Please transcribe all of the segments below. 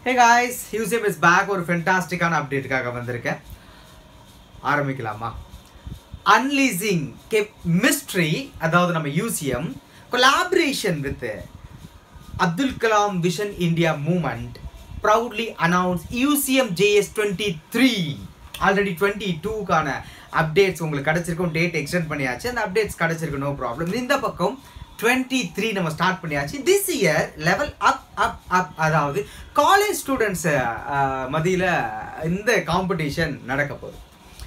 hey guys UCM is back ஒரு ஃபென்டாஸ்டிக்கான அப்டேட்டுக்காக வந்திருக்கேன் ஆரம்பிக்கலாமா அன்லீசிங் கே மிஸ்ட்ரி அதாவது நம்ம UCM collaboration with Abdul Kalam vision India movement proudly announce UCM JS twenty three already twenty டூக்கான அப்டேட்ஸ் உங்களுக்கு கிடச்சிருக்கும் டேட் எக்ஸ்டெண்ட் பண்ணியாச்சு அந்த அப்டேட்ஸ் கிடச்சிருக்கு நோ ப்ராப்ளம் இந்த பக்கம் டுவெண்ட்டி த்ரீ நம்ம ஸ்டார்ட் பண்ணியாச்சு this year level up up up அதாவது காலேஜ் ஸ்டூடெண்ட்ஸ் மத்தியில் இந்த காம்படிஷன் நடக்க போகுது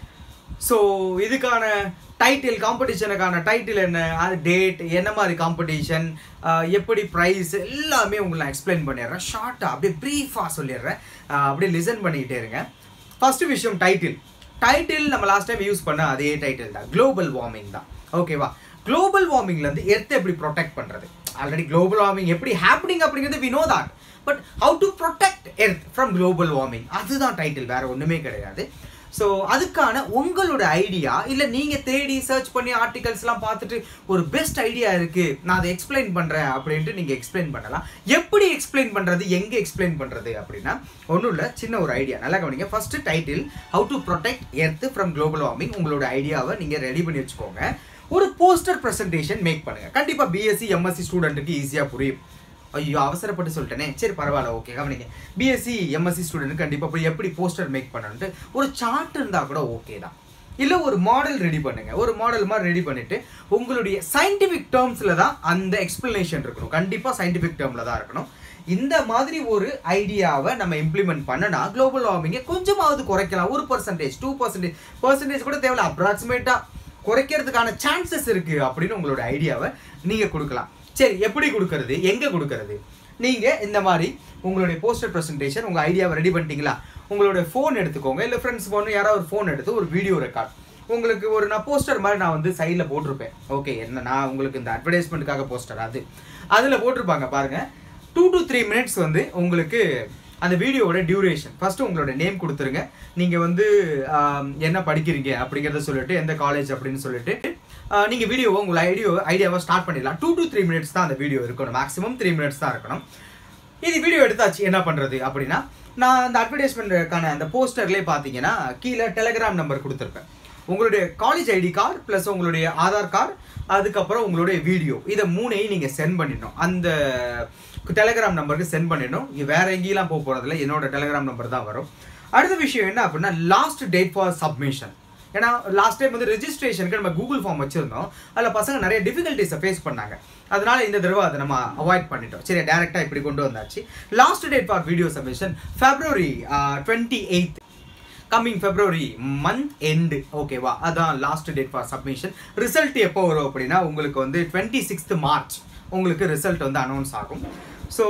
ஸோ இதுக்கான டைட்டில் காம்படிஷனுக்கான டைட்டில் என்ன அது டேட் என்ன மாதிரி காம்படிஷன் எப்படி ப்ரைஸ் எல்லாமே உங்களுக்கு நான் எக்ஸ்பிளைன் பண்ணிடுறேன் ஷார்ட்டாக அப்படியே ப்ரீஃபாக சொல்லிடுறேன் அஹ் அப்படியே லிசன் பண்ணிக்கிட்டே இருங்க ஃபஸ்ட்டு விஷயம் டைட்டில் டைட்டில் நம்ம லாஸ்ட் டைம் யூஸ் பண்ண அதே டைட்டில் தான் குளோபல் வார்மிங் தான் ஓகேவா குளோபல் வார்மிங்லேருந்து எர்த்தை எப்படி ப்ரொடெக்ட் பண்ணுறது ஆல்ரெடி குளோபல் வார்மிங் எப்படி ஹேப்பனிங் அப்படிங்கிறது we know that but how to protect earth from global warming அதுதான் டைட்டில் வேற ஒன்றுமே கிடையாது ஸோ அதுக்கான உங்களோட ஐடியா இல்லை நீங்கள் தேடி சர்ச் பண்ணி ஆர்டிகல்ஸ்லாம் பார்த்துட்டு ஒரு பெஸ்ட் ஐடியா இருக்குது நான் அதை எக்ஸ்பிளைன் பண்ணுறேன் அப்படின்ட்டு நீங்கள் எக்ஸ்பிளைன் பண்ணலாம் எப்படி எக்ஸ்பிளைன் பண்ணுறது எங்கே எக்ஸ்பிளைன் பண்ணுறது அப்படின்னா ஒன்றும் இல்லை சின்ன ஒரு ஐடியா நல்லா கவனிங்க first title how to protect earth from global warming உங்களோட ஐடியாவை நீங்கள் ரெடி பண்ணி வச்சுக்கோங்க ஒரு போஸ்டர் ப்ரெசன்டேஷன் மேக் பண்ணுங்கள் கண்டிப்பாக பிஎஸ்சி எம்எஸ்சி ஸ்டூடெண்ட்டுக்கு ஈஸியாக புரியும் ஐயோ அவசரப்பட்டு சொல்லிட்டேனே சரி பரவாயில்ல ஓகே கவனிங்க பிஎஸ்சி எம்எஸ்சி ஸ்டூடெண்ட் கண்டிப்பாக போய் எப்படி போஸ்டர் மேக் பண்ணணுன்ட்டு ஒரு சார்ட் இருந்தால் கூட ஓகே தான் இல்லை ஒரு மாடல் ரெடி பண்ணுங்க ஒரு மாடல் மாதிரி ரெடி பண்ணிட்டு உங்களுடைய சயின்டிஃபிக் டேர்ம்ஸில் தான் அந்த எக்ஸ்பிளனேஷன் இருக்கணும் கண்டிப்பாக சயின்டிஃபிக் டேர்மில் தான் இருக்கணும் இந்த மாதிரி ஒரு ஐடியாவை நம்ம இம்ப்ளிமெண்ட் பண்ணனா குளோபல் வார்மிங்கை கொஞ்சமாவது குறைக்கலாம் ஒரு பர்சன்டேஜ் டூ பர்சன்டேஜ் பர்சன்டேஜ் கூட தேவையில்ல அப்ராக்சிமேட்டாக குறைக்கிறதுக்கான சான்சஸ் இருக்கு அப்படின்னு உங்களோட ஐடியாவை நீங்கள் கொடுக்கலாம் சரி எப்படி கொடுக்கறது எங்கே கொடுக்கறது நீங்கள் இந்த மாதிரி உங்களுடைய போஸ்டர் ப்ரெசன்டேஷன் உங்கள் ஐடியாவை ரெடி பண்ணிட்டீங்களா உங்களுடைய ஃபோன் எடுத்துக்கோங்க இல்லை ஃப்ரெண்ட்ஸ் ஃபோன் யாராவது ஒரு ஃபோன் எடுத்து ஒரு வீடியோ ரெக்கார்ட் உங்களுக்கு ஒரு நான் போஸ்டர் மாதிரி நான் வந்து சைடில் போட்டிருப்பேன் ஓகே என்ன நான் உங்களுக்கு இந்த அட்வர்டைஸ்மெண்ட்டுக்காக போஸ்டர் அது அதில் போட்டிருப்பாங்க பாருங்கள் டூ டு த்ரீ மினிட்ஸ் வந்து உங்களுக்கு அந்த வீடியோவோட டியூரேஷன் ஃபஸ்ட்டு உங்களோட நேம் கொடுத்துருங்க நீங்கள் வந்து ஆம், என்ன படிக்கிறீங்க அப்படிங்கிறத சொல்லிட்டு எந்த காலேஜ் அப்படின்னு சொல்லிட்டு நீங்கள் வீடியோவை உங்கள் ஐடியோ ஐடியாவை ஸ்டார்ட் பண்ணிடலாம் டூ டு த்ரீ மினிட்ஸ் தான் அந்த வீடியோ இருக்கணும் மேக்ஸிமம் த்ரீ மினிட்ஸ் தான் இருக்கணும் இது வீடியோ எடுத்தாச்சு என்ன பண்ணுறது அப்படின்னா நான் அந்த அட்வர்டைஸ்மெண்ட்டுக்கான அந்த போஸ்டர்லேயே பார்த்தீங்கன்னா கீழே டெலிகிராம் நம்பர் கொடுத்துருப்பேன் உங்களுடைய காலேஜ் ஐடி கார்டு ப்ளஸ் உங்களுடைய ஆதார் கார்டு அதுக்கப்புறம் உங்களுடைய வீடியோ இதை மூணையும் நீங்கள் சென்ட் பண்ணிடணும் அந்த டெலிகிராம் நம்பருக்கு சென்ட் பண்ணிடணும் இது வேற எங்கேயெல்லாம் போக போகிறதில்ல என்னோட டெலிகிராம் நம்பர் தான் வரும் அடுத்த விஷயம் என்ன அப்படின்னா லாஸ்ட் டேட் ஃபார் சப்மிஷன் ஏன்னா லாஸ்ட் டைம் வந்து ரெஜிஸ்ட்ரேஷனுக்கு நம்ம கூகுள் ஃபார்ம் வச்சிருந்தோம் அதில் பசங்க நிறைய டிஃபிகல்ட்டிஸை ஃபேஸ் பண்ணாங்க அதனால இந்த தடவை அதை நம்ம அவாய்ட் பண்ணிட்டோம் சரி டேரெக்டாக இப்படி கொண்டு வந்தாச்சு last date for video submission February twenty eighth coming February month end ஓகேவா அதான் last date for submission result எப்போ வரும் அப்படின்னா உங்களுக்கு வந்து டுவெண்ட்டி சிக்ஸ்த் மார்ச் உங்களுக்கு ரிசல்ட் வந்து அனௌன்ஸ் ஆகும் ஸோ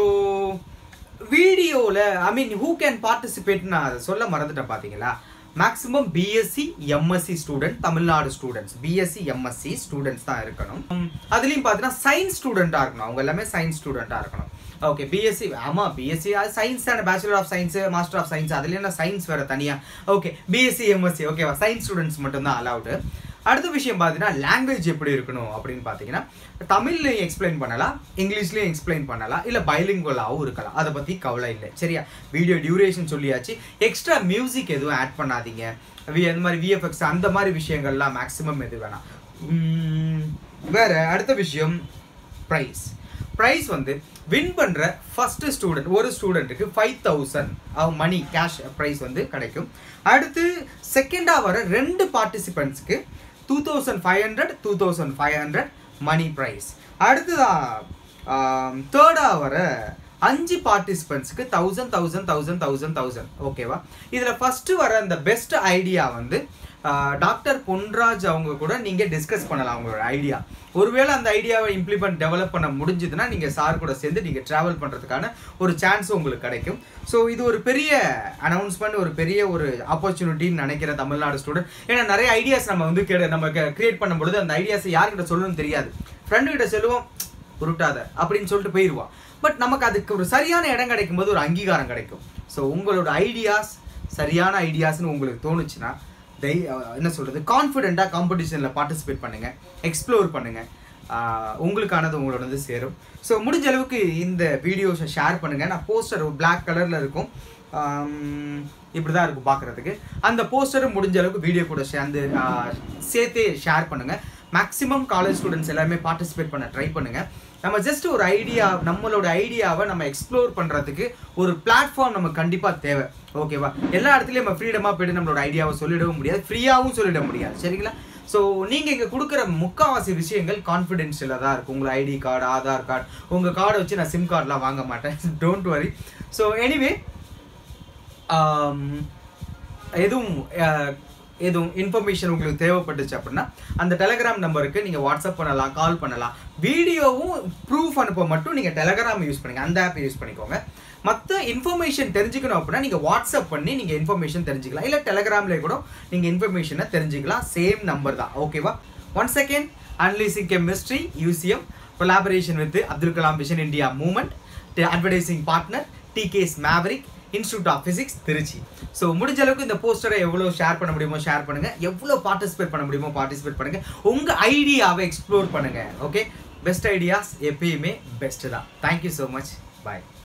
வீடியோவில் I mean who can participate நான் அதை சொல்ல மறந்துட்டேன் பார்த்தீங்களா maximum BSc MSc student Tamil Nadu students BSc MSc students தான் இருக்கணும் உம், அதுலேயும் பார்த்தீங்கன்னா சயின்ஸ் ஸ்டூடெண்ட்டாக இருக்கணும் அவங்க எல்லாமே சயின்ஸ் ஸ்டூடெண்ட்டாக இருக்கணும் ஓகே பிஎஸ்சி ஆமாம் பிஎஸ்சி அது சயின்ஸ் தானே bachelor of science master of science அதுல என்ன சயின்ஸ் வேறு தனியாக ஓகே பிஎஸ்சி எம்எஸ்சி ஓகேவா சயின்ஸ் ஸ்டூடெண்ட்ஸ் மட்டும்தான் அலவுடு அடுத்த விஷயம் பார்த்தீங்கன்னா லாங்குவேஜ் எப்படி இருக்கணும் அப்படின்னு பார்த்தீங்கன்னா தமிழ்லையும் எக்ஸ்பிளைன் பண்ணலாம் இங்கிலீஷ்லையும் எக்ஸ்பிளைன் பண்ணலாம் இல்லை பைலிங்குவலாகவும் இருக்கலாம் அதை பற்றி கவலை இல்லை சரியா வீடியோ டியூரேஷன் சொல்லியாச்சு எக்ஸ்ட்ரா மியூசிக் எதுவும் ஆட் பண்ணாதீங்க வி அந்த மாதிரி விஎஃப்எக்ஸ் அந்த மாதிரி விஷயங்கள்லாம் மேக்ஸிமம் எது வேணாம் உம், வேற அடுத்த விஷயம் ப்ரைஸ் ப்ரைஸ் வந்து வின் பண்ணுற ஃபர்ஸ்ட் ஸ்டூடெண்ட் ஒரு ஸ்டூடெண்ட்டுக்கு ஃபைவ் தௌசண்ட் அவங்க மணி கேஷ் ப்ரைஸ் வந்து கிடைக்கும் அடுத்து செகண்டாக வர ரெண்டு பார்ட்டிசிபெண்ட்ஸ்க்கு two thousand five hundred two thousand five hundred money prize அடுத்ததாக தேர்டாக வர அஞ்சு பார்ட்டிசிபெண்ட்ஸ்க்கு thousand thousand thousand thousand thousand ஓகேவா இதில் ஃபஸ்ட்டு வர அந்த பெஸ்ட் ஐடியா வந்து டாக்டர் பொன்ராஜ் அவங்க கூட நீங்கள் டிஸ்கஸ் பண்ணலாம் அவங்களோட ஐடியா ஒருவேளை அந்த ஐடியாவை இம்ப்ளிமெண்ட் டெவலப் பண்ண முடிஞ்சதுன்னா நீங்கள் சார் கூட சேர்ந்து நீங்கள் ட்ராவல் பண்ணுறதுக்கான ஒரு சான்ஸும் உங்களுக்கு கிடைக்கும் ஸோ இது ஒரு பெரிய அனௌன்ஸ்மெண்ட் ஒரு பெரிய ஒரு ஆப்பர்ச்சுனிட்டின்னு நினைக்கிற தமிழ்நாடு ஸ்டூடெண்ட் ஏன்னா நிறைய ஐடியாஸ் நம்ம வந்து கே- நம்ம கிரியேட் பண்ணும்பொழுது அந்த ஐடியாஸை யார்கிட்ட சொல்லணும்னு தெரியாது ஃப்ரெண்டு கிட்ட சொல்லுவோம் உருட்டாத அப்படின்னு சொல்லிட்டு போயிடுவான் பட் நமக்கு அதுக்கு ஒரு சரியான இடம் கிடைக்கும் போது ஒரு அங்கீகாரம் கிடைக்கும் ஸோ உங்களோட ஐடியாஸ் சரியான ஐடியாஸ்னு உங்களுக்கு தோணுச்சுன்னா தை அஹ் என்ன சொல்கிறது கான்ஃபிடெண்ட்டாக காம்படிஷனில் பார்ட்டிசிபேட் பண்ணுங்கள் எக்ஸ்ப்ளோர் பண்ணுங்கள் ஆஹ், உங்களுக்கானது உங்களோட வந்து சேரும் ஸோ முடிஞ்ச அளவுக்கு இந்த வீடியோஸை ஷேர் பண்ணுங்கள் நான் போஸ்டர் பிளாக் கலரில் இருக்கும் இப்படி தான் இருக்கும் பார்க்குறதுக்கு அந்த போஸ்டரும் முடிஞ்ச அளவுக்கு வீடியோ கூட சேர்ந்து ஆஹ், சேர்த்தே ஷேர் பண்ணுங்கள் மேக்ஸிமம் காலேஜ் ஸ்டூடெண்ட்ஸ் எல்லாருமே பார்ட்டிசிபேட் பண்ண ட்ரை பண்ணுங்கள் நம்ம ஜஸ்ட் ஒரு ஐடியா நம்மளோட ஐடியாவை நம்ம எக்ஸ்ப்ளோர் பண்ணுறதுக்கு ஒரு பிளாட்ஃபார்ம் நமக்கு கண்டிப்பாக தேவை ஓகேவா எல்லா இடத்துலையும் நம்ம ஃப்ரீடமாக போயிட்டு நம்மளோட ஐடியாவை சொல்லிடவும் முடியாது ஃப்ரீயாகவும் சொல்லிட முடியாது சரிங்களா ஸோ நீங்கள் இங்கே கொடுக்குற முக்காவாசி விஷயங்கள் கான்ஃபிடென்ஷியலாக தான் இருக்கும் உங்கள் ஐடி கார்டு ஆதார் கார்டு உங்கள் கார்டை வச்சு நான் சிம் கார்டெலாம் வாங்க மாட்டேன் டோன்ட் வரி ஸோ எனிவே எதுவும் அஹ், எதுவும் இன்ஃபர்மேஷன் உங்களுக்கு தேவைப்பட்டுச்சு அப்படின்னா அந்த டெலகிராம் நம்பருக்கு நீங்கள் வாட்ஸ்அப் பண்ணலாம் கால் பண்ணலாம் வீடியோவும் ப்ரூஃப் அனுப்ப மட்டும் நீங்கள் டெலகிராம் யூஸ் பண்ணுங்க அந்த ஆப்பை யூஸ் பண்ணிக்கோங்க மற்ற இன்ஃபர்மேஷன் தெரிஞ்சுக்கணும் அப்படின்னா நீங்கள் வாட்ஸ்அப் பண்ணி நீங்கள் இன்ஃபர்மேஷன் தெரிஞ்சுக்கலாம் இல்லை டெலகிராம்லேயே கூட நீங்கள் இன்ஃபர்மேஷனை தெரிஞ்சுக்கலாம் சேம் நம்பர் தான் ஓகேவா one second unleashing chemistry UCM collaboration with Abdul Kalam vision India movement advertising partner டிகேஸ் Maverick institute of physics Trichy so முடிஞ்ச அளவுக்கு இந்த போஸ்டரை எவ்வளோ ஷேர் பண்ண முடியுமோ ஷேர் பண்ணுங்க எவ்வளோ பார்ட்டிசிபேட் பண்ண முடியுமோ பார்ட்டிசிபேட் பண்ணுங்க உங்க ஐடியாவை எக்ஸ்ப்ளோர் பண்ணுங்க ஓகே பெஸ்ட் ஐடியாஸ் எப்பயுமே பெஸ்ட் தான் தேங்க்யூ ஸோ மச் பாய்